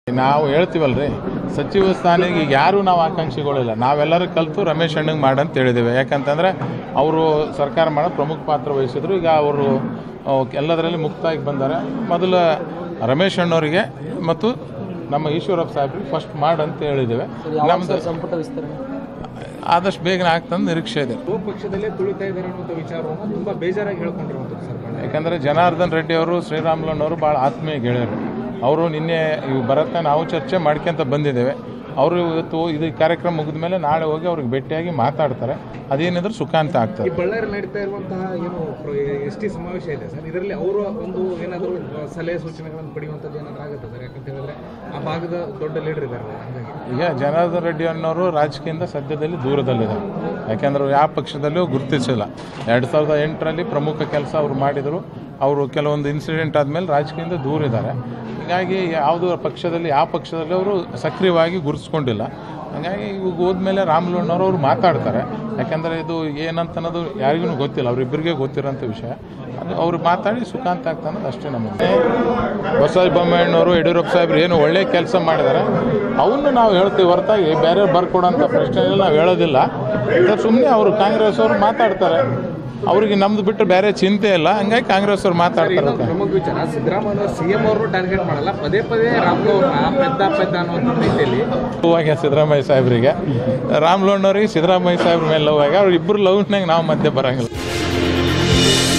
ನಾವು ಹೇಳ್ತೀವಲ್ರಿ ಸಚಿವ ಸ್ಥಾನಿಗೆ ಈಗ ಯಾರೂ ನಾವು ಆಕಾಂಕ್ಷಿಗಳಿಲ್ಲ ನಾವೆಲ್ಲರೂ ಕಲಿತು ರಮೇಶ್ ಅಣ್ಣಂಗೆ ಮಾಡಂತ ಹೇಳಿದ್ದೇವೆ ಯಾಕಂತಂದರೆ ಅವರು ಸರ್ಕಾರ ಮಾಡೋ ಪ್ರಮುಖ ಪಾತ್ರ ವಹಿಸಿದ್ರು ಈಗ ಅವರು ಆ, ಎಲ್ಲದರಲ್ಲಿ ಮುಕ್ತಾಗಿ ಬಂದ್ದಾರೆ ಮೊದಲು ರಮೇಶ್ ಅಣ್ಣವರಿಗೆ ಮತ್ತು ನಮ್ಮ ಈಶ್ವರಪ್ಪ ಸಾಹೇಬ್ರಿಗೆ ಫಸ್ಟ್ ಮಾಡಂತ ಹೇಳಿದ್ದೇವೆ ನಮ್ಮದು ಸಂಪುಟ ವಿಸ್ತರಣೆ ಆದಷ್ಟು ಬೇಗನೆ ಆಗ್ತಂದು ನಿರೀಕ್ಷೆ ಇದೆ ಪಕ್ಷದಲ್ಲೇ ತುಳಿತಾ ಇದ್ದಾರೆ ಅನ್ನುವಂಥ ವಿಚಾರವನ್ನು ತುಂಬಾ ಬೇಜಾರಾಗಿ ಹೇಳ್ಕೊಂಡಿರುವಂಥದ್ದು ಸರ್ ಬಳ್ಳಾರಿ. ಯಾಕಂದರೆ ಜನಾರ್ದನ್ ರೆಡ್ಡಿ ಅವರು ಶ್ರೀರಾಮುಲುನವರು ಭಾಳ ಆತ್ಮೀಯ ಗೆಳೆಯರು ಅವರು ನಿನ್ನೆ ಇವು ಬರತ್ತೆ ನಾವು ಚರ್ಚೆ ಮಾಡ್ಕೊಂತ ಬಂದಿದ್ದೇವೆ ಅವರು ಇವತ್ತು ಇದು ಕಾರ್ಯಕ್ರಮ ಮುಗಿದ ಮೇಲೆ ನಾಳೆ ಹೋಗಿ ಅವ್ರಿಗೆ ಭೇಟಿಯಾಗಿ ಮಾತಾಡ್ತಾರೆ ಅದೇನಿದ್ರೆ ಸುಖಾಂತ ಈ ಆಗ್ತದೆ ಬಳ್ಳಾರಿ ನಡೀತಾ ಇರುವಂತಹ ಏನು ಎಸ್ ಟಿ ಸಮಾವೇಶ ಇದೆ ಸರ್ ಇದರಲ್ಲಿ ಅವರ ಒಂದು ಏನಾದರೂ ಸಲಹೆ ಸೂಚನೆಗಳನ್ನು ಪಡೆಯುವಂಥದ್ದು ಏನಾದರೂ ಆಗುತ್ತೆ ಸರ್ ಯಾಕಂತ ಹೇಳಿದ್ರೆ ಆ ಭಾಗದ ದೊಡ್ಡ ಲೀಡರ್ ಇದ್ದಾರೆ ಹಾಗಾಗಿ ಈಗ ಜನಾರ್ದನ್ ರೆಡ್ಡಿ ಅನ್ನೋರು ರಾಜಕೀಯದಿಂದ ಸದ್ಯದಲ್ಲಿ ದೂರದಲ್ಲಿದ್ದಾರೆ ಯಾಕೆಂದ್ರೆ ಅವ್ರು ಯಾವ ಪಕ್ಷದಲ್ಲೂ ಗುರುತಿಸಿಲ್ಲ ಎರಡು ಸಾವಿರದ ಎಂಟರಲ್ಲಿ ಪ್ರಮುಖ ಕೆಲಸ ಅವ್ರು ಮಾಡಿದರು ಅವರು ಕೆಲವೊಂದು ಇನ್ಸಿಡೆಂಟ್ ಆದಮೇಲೆ ರಾಜಕೀಯದಿಂದ ದೂರ ಇದ್ದಾರೆ ಹೀಗಾಗಿ ಯಾವುದೋ ಪಕ್ಷದಲ್ಲಿ ಯಾವ ಪಕ್ಷದಲ್ಲಿ ಅವರು ಸಕ್ರಿಯವಾಗಿ ಗುರುತಿಸ್ಕೊಂಡಿಲ್ಲ ಹಾಗಾಗಿ ಇವಾಗ ಹೋದ್ಮೇಲೆ ರಾಮಲುಣ್ಣವ್ರು ಅವ್ರು ಮಾತಾಡ್ತಾರೆ ಯಾಕಂದರೆ ಇದು ಏನಂತ ಅನ್ನೋದು ಯಾರಿಗೂ ಗೊತ್ತಿಲ್ಲ ಅವರಿಬ್ಬರಿಗೆ ಗೊತ್ತಿರೋಂಥ ವಿಷಯ ಅದು ಅವ್ರು ಮಾತಾಡಿ ಸುಖಾಂತ ಆಗ್ತಾ ಅನ್ನೋದು ಅಷ್ಟೇ ನಮಗೆ ಬಸವರಾಜ ಬೊಮ್ಮಾಯಿಯವರು ಯಡಿಯೂರಪ್ಪ ಸಾಹೇಬ್ರು ಏನು ಒಳ್ಳೆ ಕೆಲಸ ಮಾಡಿದ್ದಾರೆ ಅವನ್ನ ನಾವು ಹೇಳ್ತೀವಿ ಹೊರತಾಗಿ ಬೇರೆ ಬರ್ಕೊಡೋಂಥ ಪ್ರಶ್ನೆಗಳು ನಾವು ಹೇಳೋದಿಲ್ಲ ಸುಮ್ಮನೆ ಅವರು ಕಾಂಗ್ರೆಸ್ ಅವರು ಮಾತಾಡ್ತಾರೆ ಅವ್ರಿಗೆ ನಮ್ದು ಬಿಟ್ಟು ಬೇರೆ ಚಿಂತೆ ಇಲ್ಲ ಹಂಗಾಗಿ ಕಾಂಗ್ರೆಸ್ ಅವ್ರು ಮಾತಾಡ್ತಾರೆ ಇನ್ನೊಂದು ಪ್ರಮುಖ ವಿಚಾರ ಸಿದ್ದರಾಮಯ್ಯ ಸಿಎಂ ಅವರು ಟಾರ್ಗೆಟ್ ಮಾಡಲ್ಲ ಪದೇ ಪದೇ ರಾಮುಲು ಅವ್ರನ್ನ ಪೆದ್ದ ಪೆದ್ದ ಅನ್ನುವಂಥ ರೀತಿಯಲ್ಲಿ ಹೂವಾಗೆ ಸಿದ್ದರಾಮಯ್ಯ ಸಾಹೇಬ್ರಿಗೆ ರಾಮ್ಲೋಣ್ಣವ್ರಿಗೆ ಸಿದ್ದರಾಮಯ್ಯ ಸಾಹೇಬ್ರ ಮೇಲೆ ಲವ್ ಆಗಿ ಅವ್ರು ಇಬ್ಬರು ಲವ್ನಾಗ ನಾವು ಮಧ್ಯೆ ಬರಂಗಿಲ್ಲ